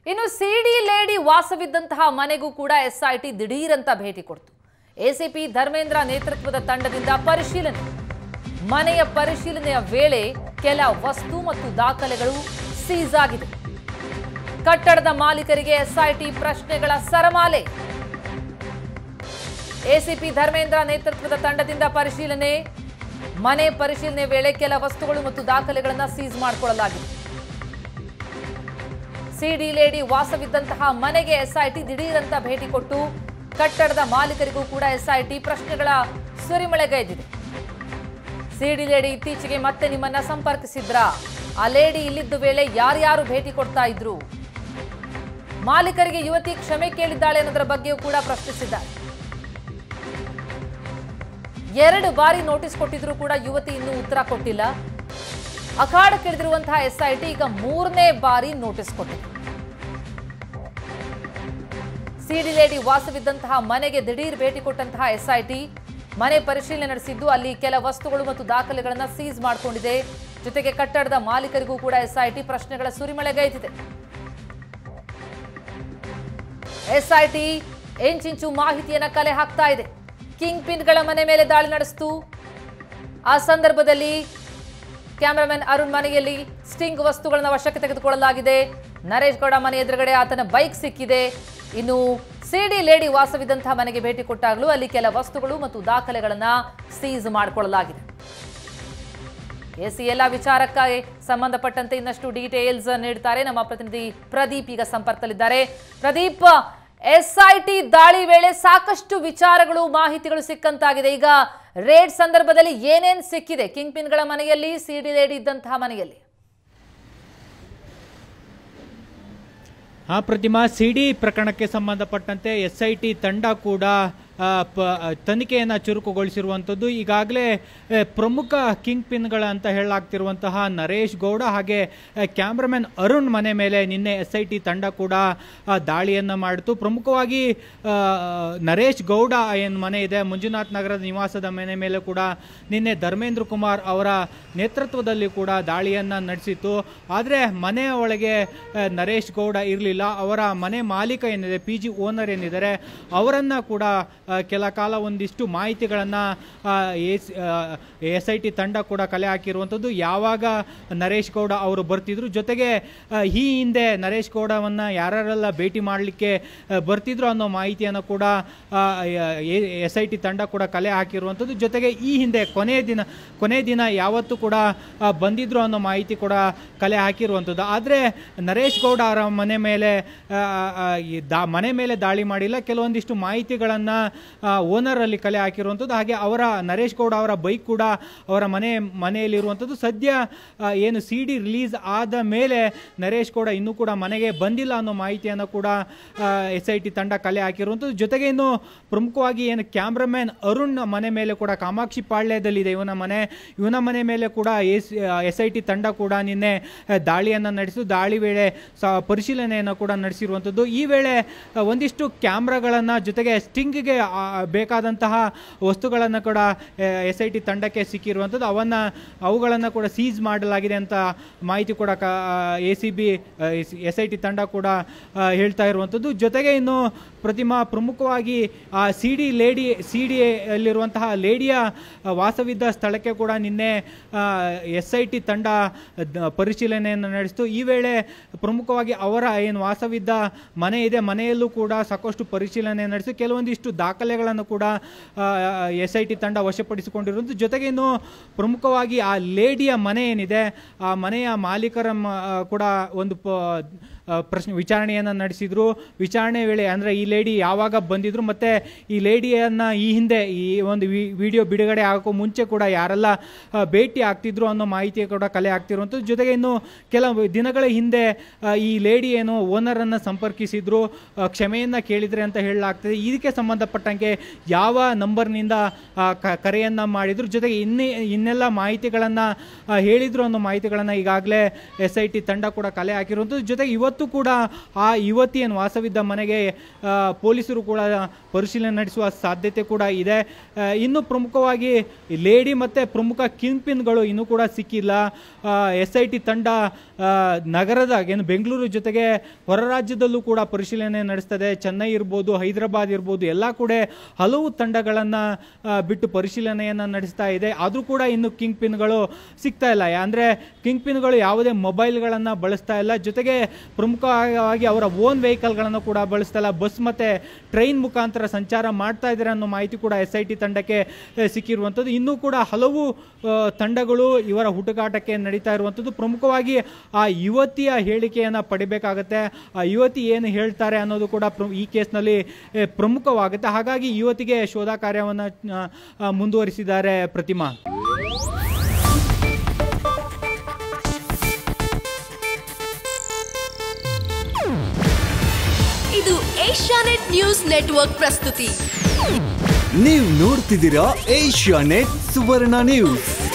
ಇನ್ನು ಸಿಡಿ ಲೇಡಿ ವಾಸವಿದ್ದಂತಹ ಮನೆಗೂ ಕೂಡ ಎಸ್ಐಟಿ ದಿಢೀರಂತ ಭೇಟಿ ಕೊಡ್ತು ಎಸಿಪಿ ಧರ್ಮೇಂದ್ರ ನೇತೃತ್ವದ ತಂಡದಿಂದ ಪರಿಶೀಲನೆ ಮನೆಯ ಪರಿಶೀಲನೆಯ ವೇಳೆ ಕೆಲ ವಸ್ತು ಮತ್ತು ದಾಖಲೆಗಳು ಸೀಸ್ ಆಗಿದೆ ಕಟ್ಟಡದ ಮಾಲೀಕರಿಗೆ ಎಸ್ಐಟಿ ಪ್ರಶ್ನೆಗಳ ಸರಮಾಲೆ ಎಸಿಪಿ ಧರ್ಮೇಂದ್ರ ನೇತೃತ್ವದ ತಂಡದಿಂದ ಪರಿಶೀಲನೆ ಮನೆ ಪರಿಶೀಲನೆ ವೇಳೆ ಕೆಲ ವಸ್ತುಗಳು ಮತ್ತು ದಾಖಲೆಗಳನ್ನು ಸೀಸ್ ಮಾಡಿಕೊಳ್ಳಲಾಗಿದೆ ಸಿಡಿ ಲೇಡಿ ವಾಸವಿದ್ದಂತಹ ಮನೆಗೆ ಎಸ್ಐಟಿ ದಿಢೀರಂತ ಭೇಟಿ ಕೊಟ್ಟು ಕಟ್ಟಡದ ಮಾಲೀಕರಿಗೂ ಕೂಡ ಎಸ್ಐಟಿ ಪ್ರಶ್ನೆಗಳ ಸುರಿಮಳೆಗೈದಿದೆ ಸಿಡಿ ಲೇಡಿ ಇತ್ತೀಚೆಗೆ ಮತ್ತೆ ನಿಮ್ಮನ್ನ ಸಂಪರ್ಕಿಸಿದ್ರಾ ಆ ಲೇಡಿ ಇಲ್ಲಿದ್ದ ವೇಳೆ ಯಾರ್ಯಾರು ಭೇಟಿ ಕೊಡ್ತಾ ಇದ್ರು ಮಾಲೀಕರಿಗೆ ಯುವತಿ ಕ್ಷಮೆ ಕೇಳಿದ್ದಾಳೆ ಅನ್ನೋದರ ಬಗ್ಗೆಯೂ ಕೂಡ ಪ್ರಶ್ನಿಸಿದ್ದಾರೆ ಎರಡು ಬಾರಿ ನೋಟಿಸ್ ಕೊಟ್ಟಿದ್ರು ಕೂಡ ಯುವತಿ ಇನ್ನೂ ಉತ್ತರ ಕೊಟ್ಟಿಲ್ಲ ಅಖಾಡಕ್ಕಿಳಿದಿರುವಂತಹ ಎಸ್ಐಟಿ ಈಗ ಮೂರನೇ ಬಾರಿ ನೋಟಿಸ್ ಕೊಟ್ಟಿದೆ ಸಿಡಿ ಲೇಡಿ ವಾಸವಿದ್ದಂತಹ ಮನೆಗೆ ದಿಢೀರ್ ಭೇಟಿ ಕೊಟ್ಟಂತಹ ಎಸ್ಐಟಿ ಮನೆ ಪರಿಶೀಲನೆ ನಡೆಸಿದ್ದು ಅಲ್ಲಿ ಕೆಲ ವಸ್ತುಗಳು ಮತ್ತು ದಾಖಲೆಗಳನ್ನ ಸೀಸ್ ಮಾಡಿಕೊಂಡಿದೆ ಜೊತೆಗೆ ಕಟ್ಟಡದ ಮಾಲೀಕರಿಗೂ ಕೂಡ ಎಸ್ಐಟಿ ಪ್ರಶ್ನೆಗಳ ಸುರಿಮಳೆಗೈದಿದೆ ಎಸ್ಐಟಿ ಇಂಚಿಂಚು ಮಾಹಿತಿಯನ್ನ ಕಲೆ ಹಾಕ್ತಾ ಇದೆ ಕಿಂಗ್ ಪಿನ್ಗಳ ಮನೆ ಮೇಲೆ ದಾಳಿ ನಡೆಸಿತು ಆ ಸಂದರ್ಭದಲ್ಲಿ ಕ್ಯಾಮರಾಮನ್ ಅರುಣ್ ಮನೆಯಲ್ಲಿ ಸ್ಟಿಂಗ್ ವಸ್ತುಗಳನ್ನು ವಶಕ್ಕೆ ತೆಗೆದುಕೊಳ್ಳಲಾಗಿದೆ ನರೇಶ್ ಗೌಡ ಮನೆ ಎದುರುಗಡೆ ಆತನ ಬೈಕ್ ಸಿಕ್ಕಿದೆ ಇನ್ನು ಸಿಡಿ ಲೇಡಿ ವಾಸವಿದ್ದಂತಹ ಮನೆಗೆ ಭೇಟಿ ಕೊಟ್ಟಾಗಲೂ ಅಲ್ಲಿ ಕೆಲ ವಸ್ತುಗಳು ಮತ್ತು ದಾಖಲೆಗಳನ್ನ ಸೀಸ್ ಮಾಡಿಕೊಳ್ಳಲಾಗಿದೆ ಎಸ್ ಈ ಎಲ್ಲ ವಿಚಾರಕ್ಕೆ ಸಂಬಂಧಪಟ್ಟಂತೆ ಇನ್ನಷ್ಟು ಡೀಟೇಲ್ಸ್ ನೀಡ್ತಾರೆ ನಮ್ಮ ಪ್ರತಿನಿಧಿ ಪ್ರದೀಪ್ ಈಗ ಸಂಪರ್ಕದಲ್ಲಿದ್ದಾರೆ ಪ್ರದೀಪ್ ಎಸ್ಐಟಿ ದಾಳಿ ವೇಳೆ ಸಾಕಷ್ಟು ವಿಚಾರಗಳು ಮಾಹಿತಿಗಳು ಸಿಕ್ಕಂತಾಗಿದೆ ಈಗ ರೇಡ್ ಸಂದರ್ಭದಲ್ಲಿ ಏನೇನ್ ಸಿಕ್ಕಿದೆ ಕಿಂಗ್ ಪಿನ್ಗಳ ಮನೆಯಲ್ಲಿ ಸಿಡಿ ಲೇಡಿ ಇದ್ದಂತಹ ಮನೆಯಲ್ಲಿ ಆ ಪ್ರತಿಮಾ ಸಿ ಡಿ ಪ್ರಕರಣಕ್ಕೆ ಸಂಬಂಧಪಟ್ಟಂತೆ ಎಸ್ ಐ ಟಿ ತಂಡ ಕೂಡ ಆ, ಪ- ತನಿಖೆಯನ್ನು ಚುರುಕುಗೊಳಿಸಿರುವಂಥದ್ದು ಈಗಾಗಲೇ ಆ, ಪ್ರಮುಖ ಕಿಂಗ್ ಪಿನ್ಗಳ ಅಂತ ಹೇಳಲಾಗ್ತಿರುವಂತಹ ನರೇಶ್ ಗೌಡ ಹಾಗೆ ಆ, ಕ್ಯಾಮ್ರಾಮನ್ ಅರುಣ್ ಮನೆ ಮೇಲೆ ನಿನ್ನೆ ಎಸ್ ಐ ಟಿ ತಂಡ ಕೂಡ ಆ, ದಾಳಿಯನ್ನು ಮಾಡಿತು ಪ್ರಮುಖವಾಗಿ ಆ, ನರೇಶ್ ಗೌಡ ಏನು ಮನೆ ಇದೆ ಮಂಜುನಾಥ್ ನಗರದ ನಿವಾಸದ ಮನೆ ಮೇಲೆ ಕೂಡ ನಿನ್ನೆ ಧರ್ಮೇಂದ್ರ ಕುಮಾರ್ ಅವರ ನೇತೃತ್ವದಲ್ಲಿ ಕೂಡ ದಾಳಿಯನ್ನು ನಡೆಸಿತ್ತು ಆದರೆ ಮನೆಯ ಒಳಗೆ ಆ, ನರೇಶ್ ಗೌಡ ಇರಲಿಲ್ಲ ಅವರ ಮನೆ ಮಾಲೀಕ ಏನಿದೆ ಪಿ ಜಿ ಓನರ್ ಏನಿದ್ದಾರೆ ಅವರನ್ನು ಕೂಡ ಆ, ಕೆಲ ಕಾಲ ಒಂದಿಷ್ಟು ಮಾಹಿತಿಗಳನ್ನು ಎಸ್ ಐ ಟಿ ತಂಡ ಕೂಡ ಕಲೆ ಹಾಕಿರುವಂಥದ್ದು ಯಾವಾಗ ನರೇಶ್ ಗೌಡ ಅವರು ಬರ್ತಿದ್ರು ಜೊತೆಗೆ ಆ, ಈ ಹಿಂದೆ ನರೇಶ್ ಗೌಡವನ್ನು ಯಾರ್ಯಾರೆಲ್ಲ ಭೇಟಿ ಮಾಡಲಿಕ್ಕೆ ಬರ್ತಿದ್ರು ಅನ್ನೋ ಮಾಹಿತಿಯನ್ನು ಕೂಡ ಎಸ್ ಐ ಟಿ ತಂಡ ಕೂಡ ಕಲೆ ಹಾಕಿರುವಂಥದ್ದು ಜೊತೆಗೆ ಈ ಹಿಂದೆ ಕೊನೆಯ ದಿನ ಕೊನೆಯ ದಿನ ಯಾವತ್ತೂ ಕೂಡ ಆ, ಬಂದಿದ್ರು ಅನ್ನೋ ಮಾಹಿತಿ ಕೂಡ ಕಲೆ ಹಾಕಿರುವಂಥದ್ದು ಆದರೆ ನರೇಶ್ ಗೌಡ ಅವರ ಮನೆ ಮೇಲೆ ಆ, ಆ, ಈ ದಾ ಮನೆ ಮೇಲೆ ದಾಳಿ ಮಾಡಿಲ್ಲ ಕೆಲವೊಂದಿಷ್ಟು ಮಾಹಿತಿಗಳನ್ನು ಓನರಲ್ಲಿ ಕಲೆ ಹಾಕಿರುವಂಥದ್ದು ಹಾಗೆ ಅವರ ನರೇಶ್ ಗೌಡ ಅವರ ಬೈಕ್ ಕೂಡ ಅವರ ಮನೆ ಮನೆಯಲ್ಲಿರುವಂಥದ್ದು ಸದ್ಯ ಆ, ಏನು ಸಿ ಡಿ ರಿಲೀಸ್ ಆದ ಮೇಲೆ ನರೇಶ್ ಗೌಡ ಇನ್ನೂ ಕೂಡ ಮನೆಗೆ ಬಂದಿಲ್ಲ ಅನ್ನೋ ಮಾಹಿತಿಯನ್ನು ಕೂಡ ಎಸ್ ಐ ಟಿ ತಂಡ ಕಲೆ ಹಾಕಿರುವಂಥದ್ದು ಜೊತೆಗೆ ಇನ್ನು ಪ್ರಮುಖವಾಗಿ ಏನು ಕ್ಯಾಮ್ರಾಮ್ಯಾನ್ ಅರುಣ್ ಮನೆ ಮೇಲೆ ಕೂಡ ಕಾಮಾಕ್ಷಿ ಪಾಳ್ಯದಲ್ಲಿದೆ ಇವನ ಮನೆ ಇವನ ಮನೆ ಮೇಲೆ ಕೂಡ ಎಸ್ ಎಸ್ ಐ ಟಿ ತಂಡ ಕೂಡ ನಿನ್ನೆ ಆ, ದಾಳಿಯನ್ನು ನಡೆಸಿತು ದಾಳಿ ವೇಳೆ ಸ ಪರಿಶೀಲನೆಯನ್ನು ಕೂಡ ನಡೆಸಿರುವಂಥದ್ದು ಈ ವೇಳೆ ಆ, ಒಂದಿಷ್ಟು ಕ್ಯಾಮ್ರಾಗಳನ್ನು ಜೊತೆಗೆ ಸ್ಟಿಂಗ್ಗೆ ಆ, ಬೇಕಾದಂತಹ ವಸ್ತುಗಳನ್ನು ಕೂಡ ಎಸ್ ಐ ಟಿ ತಂಡಕ್ಕೆ ಸಿಕ್ಕಿರುವಂಥದ್ದು ಅವನ್ನು ಅವುಗಳನ್ನು ಕೂಡ ಸೀಸ್ ಮಾಡಲಾಗಿದೆ ಅಂತ ಮಾಹಿತಿ ಕೂಡ A C B S I T ತಂಡ ಕೂಡ ಆ, ಹೇಳ್ತಾ ಇರುವಂಥದ್ದು ಜೊತೆಗೆ ಇನ್ನು ಪ್ರತಿಮಾ ಪ್ರಮುಖವಾಗಿ ಆ C D lady C D ಅಲ್ಲಿರುವಂತಹ ಲೇಡಿಯ ಆ, ವಾಸವಿದ್ದ ಸ್ಥಳಕ್ಕೆ ಕೂಡ ನಿನ್ನೆ ಎಸ್ ಐ ಟಿ ತಂಡ ದ- ಪರಿಶೀಲನೆಯನ್ನು ನಡೆಸಿತು ಈ ವೇಳೆ ಪ್ರಮುಖವಾಗಿ ಅವರ ಏನು ವಾಸವಿದ್ದ ಮನೆ ಇದೆ ಮನೆಯಲ್ಲೂ ಕೂಡ ಸಾಕಷ್ಟು ಪರಿಶೀಲನೆ ನಡೆಸಿ ಕೆಲವೊಂದಿಷ್ಟು ದಾಖಲೆಗಳನ್ನು ಕೂಡ ಎಸ್ ಐ ಟಿ ತಂಡ ವಶಪಡಿಸಿಕೊಂಡಿರುವುದು ಜೊತೆಗೆ ಇನ್ನು ಪ್ರಮುಖವಾಗಿ ಆ ಲೇಡಿಯ ಮನೆ ಏನಿದೆ ಆ ಮನೆಯ ಮಾಲೀಕರ ಮ- ಆ, ಕೂಡ ಒಂದು ಪ ಆ, ಪ್ರಶ್ನೆ ವಿಚಾರಣೆಯನ್ನು ನಡೆಸಿದ್ರು ವಿಚಾರಣೆ ವೇಳೆ ಅಂದರೆ ಈ ಲೇಡಿ ಯಾವಾಗ ಬಂದಿದ್ರು ಮತ್ತೆ ಈ ಲೇಡಿಯನ್ನು ಈ ಹಿಂದೆ ಈ ಒಂದು ವಿ- ವಿಡಿಯೋ ಬಿಡುಗಡೆ ಆಗೋ ಮುಂಚೆ ಕೂಡ ಯಾರೆಲ್ಲ ಆ, ಭೇಟಿ ಆಗ್ತಿದ್ರು ಅನ್ನೋ ಮಾಹಿತಿ ಕೂಡ ಕಲೆ ಆಗ್ತಿರುವಂಥದ್ದು ಜೊತೆಗೆ ಇನ್ನು ಕೆಲವು ದಿನಗಳ ಹಿಂದೆ ಆ, ಈ ಲೇಡಿ ಏನು ಓನರನ್ನು ಸಂಪರ್ಕಿಸಿದ್ರು ಆ, ಕ್ಷಮೆಯನ್ನ ಕೇಳಿದ್ರೆ ಅಂತ ಹೇಳಲಾಗ್ತದೆ ಇದಕ್ಕೆ ಸಂಬಂಧಪಟ್ಟ ಸಂಬಂಧಪಟ್ಟಂಗೆ ಯಾವ ನಂಬರ್ನಿಂದ ಆ, ಕ- ಕರೆಯನ್ನ ಮಾಡಿದ್ರು ಜೊತೆಗೆ ಇನ್ನೇ ಇನ್ನೆಲ್ಲ ಮಾಹಿತಿಗಳನ್ನು ಹೇಳಿದ್ರು ಅನ್ನೋ ಮಾಹಿತಿಗಳನ್ನು ಈಗಾಗಲೇ ಎಸ್ ಐ ಟಿ ತಂಡ ಕೂಡ ಕಲೆ ಹಾಕಿರುವಂಥದ್ದು ಜೊತೆಗೆ ಇವತ್ತು ಕೂಡ ಆ ಯುವತಿ ಏನು ವಾಸವಿದ್ದ ಮನೆಗೆ ಆ, ಪೊಲೀಸರು ಕೂಡ ಪರಿಶೀಲನೆ ನಡೆಸುವ ಸಾಧ್ಯತೆ ಕೂಡ ಇದೆ ಆ, ಇನ್ನು ಪ್ರಮುಖವಾಗಿ ಲೇಡಿ ಮತ್ತು ಪ್ರಮುಖ ಕಿಂಗ್ ಪಿನ್ಗಳು ಇನ್ನೂ ಕೂಡ ಸಿಕ್ಕಿಲ್ಲ ಎಸ್ ಐ ಟಿ ತಂಡ ಆ, ನಗರದ ಏನು ಬೆಂಗಳೂರು ಜೊತೆಗೆ ಹೊರ ರಾಜ್ಯದಲ್ಲೂ ಕೂಡ ಪರಿಶೀಲನೆ ನಡೆಸ್ತದೆ ಚೆನ್ನೈ ಇರ್ಬೋದು ಹೈದರಾಬಾದ್ ಇರ್ಬೋದು ಎಲ್ಲ ಕೂಡ ಹಲವು ತಂಡಗಳನ್ನು ಬಿಟ್ಟು ಪರಿಶೀಲನೆಯನ್ನು ನಡೆಸ್ತಾ ಇದೆ ಆದರೂ ಕೂಡ ಇನ್ನು ಕಿಂಗ್ ಪಿನ್ಗಳು ಸಿಗ್ತಾ ಇಲ್ಲ ಅಂದರೆ ಕಿಂಗ್ ಪಿನ್ಗಳು ಯಾವುದೇ ಮೊಬೈಲ್ಗಳನ್ನು ಬಳಸ್ತಾ ಇಲ್ಲ ಜೊತೆಗೆ ಪ್ರಮುಖವಾಗಿ ಅವರ ಓನ್ ವೆಹಿಕಲ್ಗಳನ್ನು ಕೂಡ ಬಳಸ್ತಾ ಇಲ್ಲ ಬಸ್ ಮತ್ತು ಟ್ರೈನ್ ಮುಖಾಂತರ ಸಂಚಾರ ಮಾಡ್ತಾ ಇದ್ದಾರೆ ಅನ್ನೋ ಮಾಹಿತಿ ಕೂಡ ಎಸ್ ಐ ಟಿ ತಂಡಕ್ಕೆ ಆ, ಸಿಕ್ಕಿರುವಂಥದ್ದು ಇನ್ನೂ ಕೂಡ ಹಲವು ಆ, ತಂಡಗಳು ಇವರ ಹುಡುಕಾಟಕ್ಕೆ ನಡೀತಾ ಇರುವಂಥದ್ದು ಪ್ರಮುಖವಾಗಿ ಆ ಯುವತಿಯ ಹೇಳಿಕೆಯನ್ನು ಪಡಿಬೇಕಾಗತ್ತೆ ಆ ಯುವತಿ ಏನು ಹೇಳ್ತಾರೆ ಅನ್ನೋದು ಕೂಡ ಪ್ರ- ಈ ಕೇಸ್ನಲ್ಲಿ ಆ, ಪ್ರಮುಖವಾಗುತ್ತೆ ಹಾಗಾಗಿ ಯುವತಿಗೆ ಶೋಧ ಕಾರ್ಯವನ್ನು ಮುಂದುವರಿಸಿದ್ದಾರೆ ಪ್ರತಿಮಾ ಇದು ಏಷ್ಯಾನೆಟ್ ನ್ಯೂಸ್ ನೆಟ್ವರ್ಕ್ ಪ್ರಸ್ತುತಿ ನೀವು ನೋಡ್ತಿದ್ದೀರಾ ಏಷ್ಯಾ ನೆಟ್ ಸುವರ್ಣ ನ್ಯೂಸ್